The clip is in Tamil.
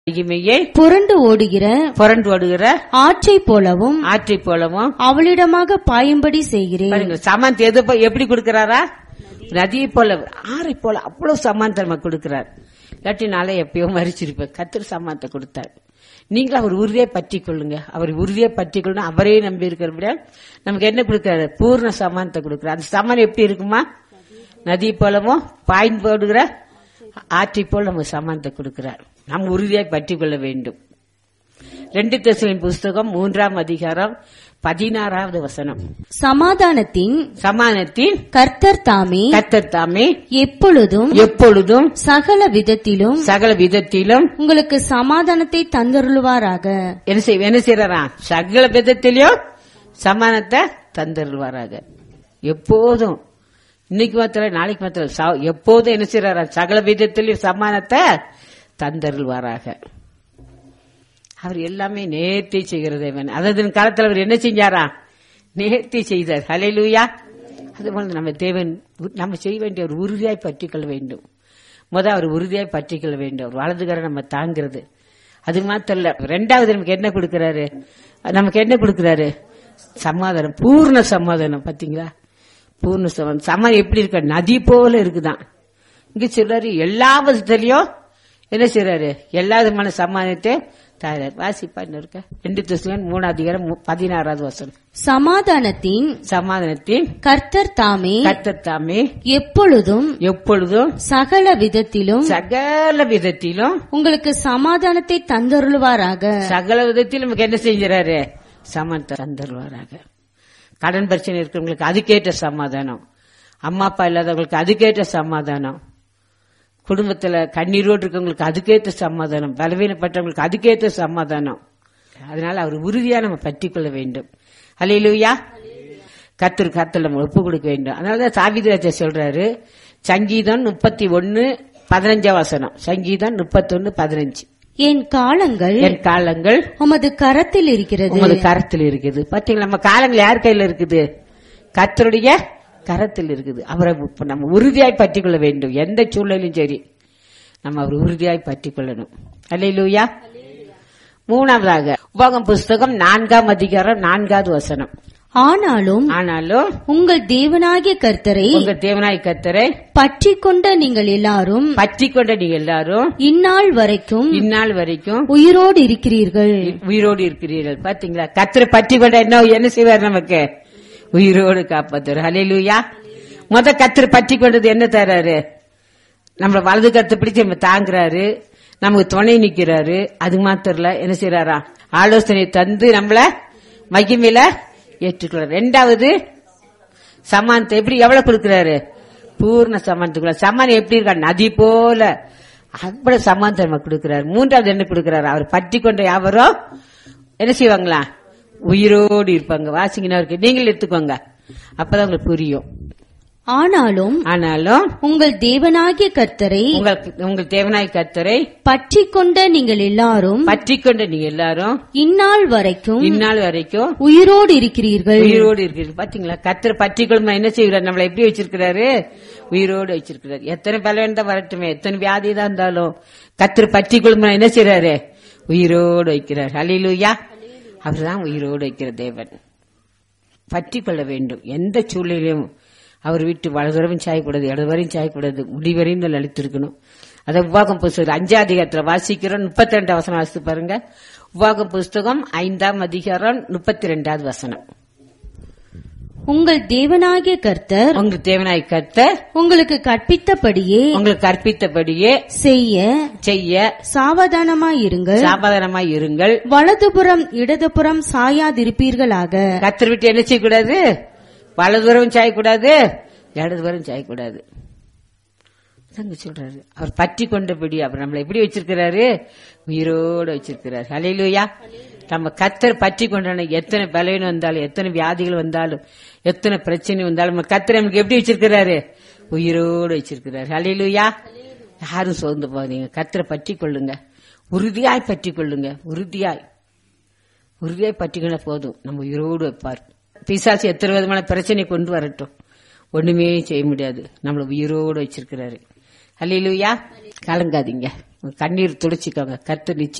மகிமையை புரண்டு ஓடுகிற புரண்டு ஓடுகிற ஆற்றை போலவும் ஆற்றை போலவும் அவளிடமாக பாயும்படி செய்கிறேன் பாருங்க சமாந்த் எது போ- எப்படி கொடுக்கறாரா நதியை போல ஆறை போல அவ்வளவு சமாந்தரமா கொடுக்கிறார் இல்லாட்டி நாளை எப்பயோ மறிச்சிருப்பேன் கத்திர சமானத்தை கொடுத்தார் நீங்களும் அவர் உறுதியை பற்றி கொள்ளுங்க அவர் உறுதியை பற்றி கொள்ளணும் அவரே நம்பி இருக்கிறபடியா நமக்கு என்ன கொடுக்கிறாரு பூர்ண சமானத்தை கொடுக்கிறார் அந்த சமானம் எப்படி இருக்குமா நதி போலவும் பாய்ந்து போடுகிற ஆற்றை போல் நமக்கு சமானத்தை கொடுக்கிறார் நாம் உறுதியாய் பற்றி கொள்ள வேண்டும் ரெண்டு தெசலின் புஸ்தகம் மூன்றாம் அதிகாரம் பதினாறாவது வசனம் சமாதானத்தின் சமானத்தின் கர்த்தர் தாமே கர்த்தர் தாமே எப்பொழுதும் எப்பொழுதும் சகல விதத்திலும் சகல விதத்திலும் உங்களுக்கு சமாதானத்தை தந்தருளுவாராக என்ன செய் என்ன செய்யறா சகல விதத்திலும் சமானத்தை தந்தருள்வாராக எப்போதும் இன்னைக்கு மாத்திரம் நாளைக்கு மாத்திரம் ச- எப்போதும் என்ன செய்யறாரா சகல விதத்திலும் சமானத்தை தந்தருள்வாராக அவர் எல்லாமே நேர்த்தி செய்கிற தேவன் அதாவது காலத்தில் அவர் என்ன செஞ்சாரா நேர்த்தி செய்தார் ஹalleluya அதுபோல நம்ம தேவன் உ- நம்ம செய்ய வேண்டிய ஒரு உறுதியாய் பற்றிக்கொள்ள வேண்டும் முத அவர் உறுதியாய் பற்றிக்கொள்ள வேண்டும் அவர் வலதுகரை நம்ம தாங்கிறது அது மாத்திரம் இல்ல ரெண்டாவது நமக்கு என்ன கொடுக்கறாரு நமக்கு என்ன கொடுக்கறாரு சமாதானம் பூர்ண சமாதானம் பாத்தீங்களா பூர்ண சமாதானம் சமாதானம் எப்படி இருக்க நதி போல இருக்குதான் இங்க சொல்றாரு எல்லா விதத்திலையும் என்ன செய்யறாரு எல்லா விதமான சமாதானத்தை தாரார் வாசிப்பா இன்னும் இருக்க ரெண்டு திசுவன் மூணாவது அதிகாரம் மு- பதினாறாவது வசனம் சமாதானத்தின் சமாதானத்தின் கர்த்தர் தாமே கர்த்தர் தாமே எப்பொழுதும் எப்பொழுதும் சகல விதத்திலும் சகல விதத்திலும் உங்களுக்கு சமாதானத்தை தந்தருளுவாராக சகல விதத்திலும் நமக்கு என்ன செஞ்சுறாரு சமானத்தை தந்துருவாராக கடன் பிரச்சனை இருக்கிறவங்களுக்கு அதுக்கேற்ற சமாதானம் அம்மா அப்பா இல்லாதவங்களுக்கு அதுக்கேற்ற சமாதானம் குடும்பத்துல கண்ணீரோடு இருக்கவங்களுக்கு அதுக்கேற்ற சமாதானம் பலவீனப்பட்டவங்களுக்கு அதுக்கேற்ற சமாதானம் அதனால அவர் உறுதியா நம்ம பற்றி கொள்ள வேண்டும் அலையிலுயா கத்தர் கத்தர் நம்ம ஒப்பு கொடுக்க வேண்டும் அதனாலதான் சாவிதிராஜா சொல்றாரு சங்கீதம் முப்பத்தி ஒன்னு பதினஞ்சாம் வசனம் சங்கீதம் முப்பத்தி ஒன்னு பதினஞ்சு என் காலங்கள் என் காலங்கள் உமது கரத்தில் இருக்கிறது உமது கரத்தில் இருக்குது பாத்தீங்களா நம்ம காலங்கள் யார் கையில இருக்குது கர்த்தருடைய கரத்தில் இருக்குது அவரை இப்ப நம்ம உறுதியாய் பற்றிக் கொள்ள வேண்டும் எந்த சூழ்நிலையும் சரி நம்ம அவர் உறுதியாய் பற்றிக் கொள்ளணும் அல்லையிலூயா மூணாவதாக உபகம் புஸ்தகம் நான்காம் அதிகாரம் நான்காவது வசனம் ஆனாலும் ஆனாலும் உங்கள் தேவனாகிய கர்த்தரை உங்க தேவனாய் கர்த்தரை பற்றிக் கொண்ட நீங்கள் எல்லாரும் பற்றி கொண்ட நீங்க எல்லாரும் இந்நாள் வரைக்கும் இந்நாள் வரைக்கும் உயிரோடு இருக்கிறீர்கள் உயிரோடு இருக்கிறீர்கள் பாத்தீங்களா கத்தரை பற்றி கொண்ட என்ன என்ன செய்வார் நமக்கு உயிரோடு காப்பாத்துறாரு ஹalleluya முத கத்தரை பற்றி கொண்டது என்ன தராரு நம்மள வலது கத்தை பிடிச்சு நம்ம தாங்குறாரு நமக்கு துணை நிக்கிறாரு அது மாத்திரம் இல்ல என்ன செய்யறாரா ஆலோசனை தந்து நம்மள மகிமையில ஏற்றுக்கிறார் ரெண்டாவது சமானத்தை எப்படி எவ்வளவு கொடுக்கிறாரு பூர்ண சமானத்துக்குள்ள சமானம் எப்படி இருக்கா நதி போல அவ்வளவு சமானத்தை நம்ம கொடுக்கிறாரு மூன்றாவது என்ன கொடுக்கிறாரு அவர் பற்றி கொண்ட யாவரும் என்ன செய்வாங்களா உயிரோடு இருப்பாங்க வாசிங்கன்னா இருக்கு நீங்கள் எடுத்துக்கோங்க அப்பதான் உங்களுக்கு புரியும் ஆனாலும் ஆனாலும் உங்கள் தேவனாகிய கர்த்தரை உங்களுக்கு உங்கள் தேவனாய் கர்த்தரை பற்றிக் கொண்ட நீங்கள் எல்லாரும் பற்றி கொண்ட நீங்க எல்லாரும் இந்நாள் வரைக்கும் இந்நாள் வரைக்கும் உயிரோடு இருக்கிறீர்கள் உயிரோடு இருக்கிறது பாத்தீங்களா கத்திர பற்றி கொள்மா என்ன செய்கிறார் நம்மளை எப்படி வச்சிருக்கிறாரு உயிரோடு வச்சிருக்கிறார் எத்தனை பலவன் தான் வரட்டுமே எத்தனை வியாதி தான் இருந்தாலும் கத்திர பற்றி கொள்மா என்ன செய்யறாரு உயிரோடு வைக்கிறார் அலிலுயா அவர்தான் உயிரோடு வைக்கிற தேவன் பற்றி கொள்ள வேண்டும் எந்த சூழ்நிலையும் அவர் விட்டு வலதுவரையும் சாயக்கூடாது இடதுவரையும் சாயக்கூடாது முடிவரையும் தான் அழித்திருக்கணும் அதை உவாகம் புஸ்தகம் அஞ்சாம் அதிகாரத்தில் வாசிக்கிறோம் முப்பத்தி ரெண்டாம் வசனம் வாசித்து பாருங்க உவாகம் புஸ்தகம் ஐந்தாம் அதிகாரம் முப்பத்தி ரெண்டாவது வசனம் உங்கள் தேவனாகிய கர்த்தர் உங்களுக்கு தேவனாய் கர்த்தர் உங்களுக்கு கற்பித்தபடியே உங்களுக்கு கற்பித்தபடியே செய்ய செய்ய சாவதானமாயிருங்கள் சாபாதனமாய் இருங்கள் வலதுபுறம் இடதுபுறம் சாயாதிருப்பீர்களாக கத்தர் விட்டு என்ன செய்யக்கூடாது வலதுவரம் சாயக்கூடாது இடதுவரம் சாயக்கூடாது அதாங்க சொல்றாரு அவர் பற்றி கொண்டபடி அவர் நம்மளை எப்படி வச்சிருக்கிறாரு உயிரோடு வச்சிருக்கிறாரு அலையிலுயா நம்ம கத்தர் பற்றி கொண்டான எத்தனை பலவீனம் வந்தாலும் எத்தனை வியாதிகள் வந்தாலும் எத்தனை பிரச்சனை வந்தாலும் நம்ம கத்தர் நமக்கு எப்படி வச்சிருக்கிறாரு உயிரோடு வச்சிருக்கிறாரு அலையிலுயா யாரும் சோர்ந்து போறீங்க கத்தரை பற்றி கொள்ளுங்க உறுதியாய் பற்றி கொள்ளுங்க உறுதியாய் உறுதியாய் பற்றிக்கொள்ள போதும் நம்ம உயிரோடு வைப்பார் பிசாசு எத்தனை விதமான பிரச்சனை கொண்டு வரட்டும் ஒண்ணுமே செய்ய முடியாது நம்மள உயிரோடு வச்சிருக்கிறாரு அல்லையிலுயா கலங்காதீங்க உங்க கண்ணீர் துடைச்சிக்கோங்க கர்த்தர் நிச்சயம்